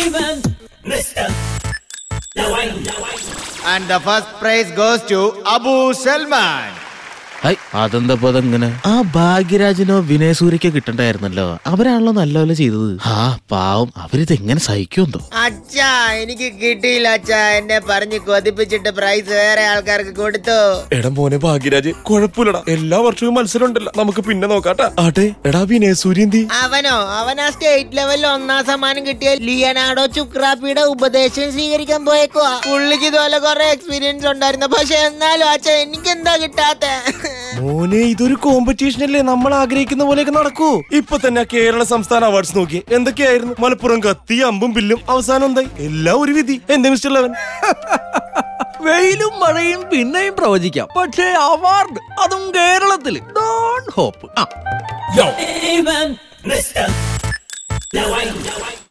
And the first prize goes to Abu Salman. ഹൈ അതെന്താ അതെങ്ങനെ ആ ഭാഗ്യരാജിനോ വിനയസൂര്യക്കോ കിട്ടണ്ടായിരുന്നല്ലോ അവരാണല്ലോ നല്ലപോലെ ചെയ്തത് ആ പാവം അവരിത് എങ്ങനെ സഹിക്കുമെന്തോ അച്ഛാ എനിക്ക് കിട്ടിയില്ല അച്ഛാ എന്നെ പറഞ്ഞ് കൊതിപ്പിച്ചിട്ട് പ്രൈസ് വേറെ ആൾക്കാർക്ക് കൊടുത്തു എടാ മോനെ ഭാഗ്യരാജ് കുഴപ്പമില്ലടാ എല്ലാ വർഷവും മത്സരം ഉണ്ടല്ലോ നമുക്ക് പിന്നെ നോക്കാട്ടാ ആട്ടെ എടാ വിനയ സൂര്യന്തി അവനോ അവൻ ആ സ്റ്റേറ്റ് ലെവലിൽ ഒന്നാം സമ്മാനം കിട്ടിയ ലിയനാർഡോ ചുക്രാപ്പിയുടെ ഉപദേശം സ്വീകരിക്കാൻ പോയേക്കുവാ പുള്ളിക്ക് ഇതുപോലെ കുറെ എക്സ്പീരിയൻസ് ഉണ്ടായിരുന്നു പക്ഷെ എന്നാലും അച്ഛൻ എനിക്ക് എന്താ കിട്ടാത്ത മോനെ ഇതൊരു കോമ്പറ്റീഷൻ അല്ലേ നമ്മൾ ആഗ്രഹിക്കുന്ന പോലെയൊക്കെ നടക്കൂ ഇപ്പൊ തന്നെ ആ കേരള സംസ്ഥാന അവാർഡ്സ് നോക്കി എന്തൊക്കെയായിരുന്നു മലപ്പുറം കത്തി അമ്പും ബില്ലും അവസാനം എന്തായി എല്ലാം ഒരു വിധി എന്റെ മിസ്റ്റർ ലെവൻ വെയിലും മഴയും പിന്നെയും പ്രവചിക്കാം പക്ഷേ അവാർഡ് അതും കേരളത്തിൽ ഡോൺ ഹോപ്പ് ആ